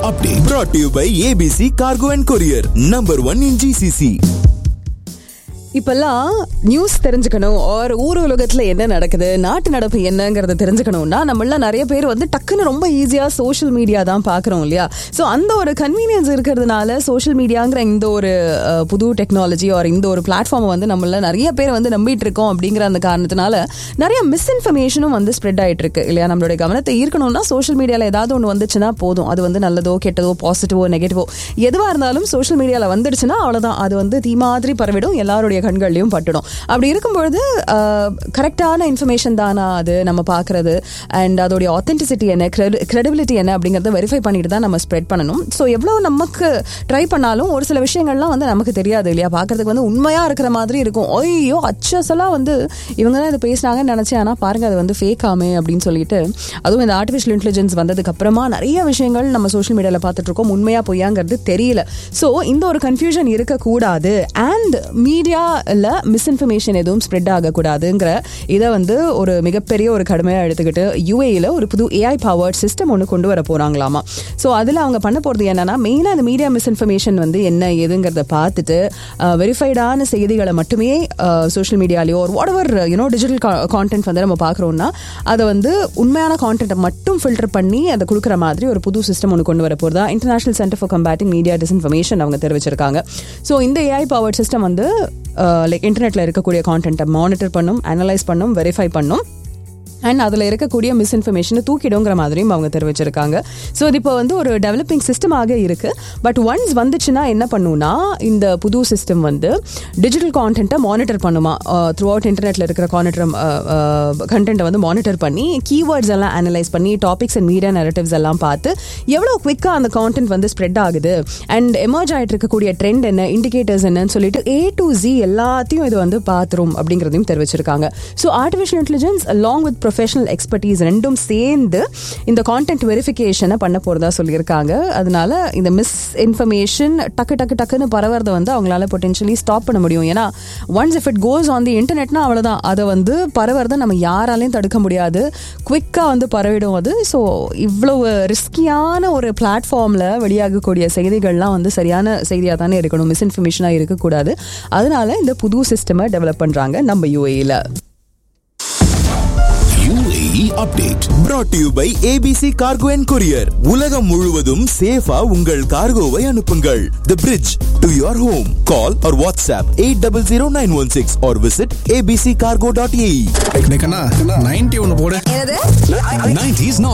update brought to you by ABC Cargo and Courier, number one in GCC. இப்பெல்லாம் news தெரிஞ்சுக்கணும் ஒரு ஊர் உலகத்துல என்ன நடக்குது நாட்டு நடப்பு என்னங்கிறத தெரிஞ்சுக்கணும்னா நம்மள நிறைய பேர் வந்து டக்குன்னு ரொம்ப ஈஸியா சோஷியல் மீடியா தான் பாக்குறோம் இல்லையா ஸோ அந்த ஒரு கன்வீனியன்ஸ் இருக்கிறதுனால சோஷியல் மீடியாங்கிற இந்த ஒரு அஹ், புது டெக்னாலஜி ஒரு இந்த ஒரு பிளாட்ஃபார்ம் வந்து நம்மள நிறைய பேர் வந்து நம்பிட்டு இருக்கோம் அப்படிங்கிற அந்த காரணத்தினால நிறைய மிஸ்இன்ஃபர்மேஷனும் வந்து ஸ்ப்ரெட் ஆயிட்டு இருக்கு இல்லையா நம்மளுடைய கவனத்தை ஈர்க்கணும்னா சோஷியல் மீடியால ஏதாவது ஒன்று வந்துச்சுன்னா போதும் அது வந்து நல்லதோ கெட்டதோ பாசிட்டிவோ நெகட்டிவோ எதுவா இருந்தாலும் சோஷியல் மீடியால வந்துடுச்சுன்னா அவ்வளவுதான் அது வந்து தீ மாதிரி பரவிடும் எல்லாருடைய கண்கள்லயும் பட்டுடும் அப்படி இருக்கும்பொழுது கரெக்டான இன்ஃபர்மேஷன் தானா அது நம்ம பார்க்கறது அண்ட் அதோடைய ஆத்தென்டிசிட்டி என்ன கிரெடிபிலிட்டி என்ன அப்படிங்கறத வெரிஃபை பண்ணிட்டு தான் நம்ம ஸ்ப்ரெட் பண்ணணும் ஸோ எவ்வளோ நமக்கு ட்ரை பண்ணாலும் ஒரு சில விஷயங்கள்லாம் வந்து நமக்கு தெரியாது இல்லையா பார்க்கறதுக்கு வந்து உண்மையா இருக்கிற மாதிரி இருக்கும் ஐயோ அச்சசலாக வந்து இவங்க தான் இதை பேசினாங்கன்னு நினைச்சேன் ஆனால் பாருங்க அது வந்து ஃபேக் ஆமே அப்படின்னு சொல்லிட்டு அதுவும் இந்த ஆர்டிஃபிஷியல் இன்டெலிஜென்ஸ் வந்ததுக்கு அப்புறமா நிறைய விஷயங்கள் நம்ம சோஷியல் மீடியாவில் பார்த்துட்டு இருக்கோம் உண்மையா பொய்யாங்கிறது தெரியல ஸோ இந்த ஒரு கன்ஃபியூஷன் இருக்கக்கூடாது அண்ட் மீடியாவில் மிஸ்இன்ஃபர்மேஷன் எதுவும் ஸ்ப்ரெட் ஆகக்கூடாதுங்கிற இதை வந்து ஒரு மிகப்பெரிய ஒரு கடுமையாக எடுத்துக்கிட்டு யூஏயில் ஒரு புது ஏஐ பவர்ட் சிஸ்டம் ஒன்று கொண்டு வர போகிறாங்களாமா ஸோ அதில் அவங்க பண்ண போகிறது என்னன்னா மெயினாக அந்த மீடியா மிஸ்இன்ஃபர்மேஷன் வந்து என்ன ஏதுங்கிறத பார்த்துட்டு வெரிஃபைடான செய்திகளை மட்டுமே சோஷியல் மீடியாலேயோ ஒரு whatever you know digital content வந்து நம்ம பார்க்குறோம்னா அதை வந்து உண்மையான கான்டென்ட்டை மட்டும் ஃபில்டர் பண்ணி அதை கொடுக்குற மாதிரி ஒரு புது சிஸ்டம் ஒன்று கொண்டு வர போகிறதா international centre for combating media disinformation அவங்க தெரிவிச்சிருக்காங்க ஸோ இந்த ஏஐ பவர்ட் சிஸ்டம் வந்து லைக் இன்டர்நெட்டில் இருக்கக்கூடிய கான்டென்ட்டை மானிட்டர் பண்ணும் அனலைஸ் பண்ணும் வெரிஃபை பண்ணும் அண்ட் அதில் இருக்கக்கூடிய மிஸ்இன்ஃபர்மேஷனை தூக்கிடுங்கிற மாதிரியும் அவங்க தெரிவிச்சிருக்காங்க ஸோ இது இப்போ வந்து ஒரு டெவலப்பிங் சிஸ்டமாக இருக்கு பட் ஒன்ஸ் வந்துச்சுன்னா என்ன பண்ணுன்னா இந்த புது சிஸ்டம் வந்து டிஜிட்டல் கான்டென்ட்டை மானிட்டர் பண்ணுமா த்ரூ அவுட் இன்டர்நெட்டில் இருக்கிற கானிட்டர் கண்டென்ட்டை வந்து மானிட்டர் பண்ணி கீவேர்ட்ஸ் எல்லாம் அனலைஸ் பண்ணி டாபிக்ஸ் அண்ட் மீடியா நெரட்டிவ்ஸ் எல்லாம் பார்த்து எவ்வளோ குவிக்காக அந்த கான்டென்ட் வந்து ஸ்ப்ரெட் ஆகுது அண்ட் எமர்ஜ் ஆகிட்டு இருக்கக்கூடிய ட்ரெண்ட் என்ன இண்டிகேட்டர்ஸ் என்னன்னு சொல்லிட்டு ஏ டு ஜி எல்லாத்தையும் இது வந்து பார்த்துரும் அப்படிங்கிறதையும் தெரிவிச்சிருக்காங்க so artificial intelligence along with professional expertise ரெண்டும் சேர்ந்து இந்த கான்டென்ட் வெரிஃபிகேஷனை பண்ண போகிறதா சொல்லியிருக்காங்க அதனால இந்த மிஸ் இன்ஃபர்மேஷன் டக்கு டக்கு டக்குன்னு பரவறதை வந்து அவங்களால பொட்டென்ஷியலி ஸ்டாப் பண்ண முடியும் ஏன்னா once if it goes on the இன்டர்நெட்னா அவ்வளோதான் அதை வந்து பரவறதை நம்ம யாராலையும் தடுக்க முடியாது குவிக்காக வந்து பரவிடும் அது ஸோ இவ்வளவு ரிஸ்கியான ஒரு பிளாட்ஃபார்மில் வெளியாகக்கூடிய செய்திகள்லாம் வந்து சரியான செய்தியாக தானே இருக்கணும் மிஸ்இன்ஃபர்மேஷனாக இருக்கக்கூடாது அதனால இந்த புது சிஸ்டமை டெவலப் பண்ணுறாங்க நம்ம யூஏயில் UAE update brought to you by ABC Cargo and Courier. உலகம் முழுவதும் சேஃபா உங்கள் கார்கோவை அனுப்புங்கள். The bridge to your home. Call or WhatsApp 800916 or visit abccargo.ae. Ninety ஒன்னு போடு என்னது 90s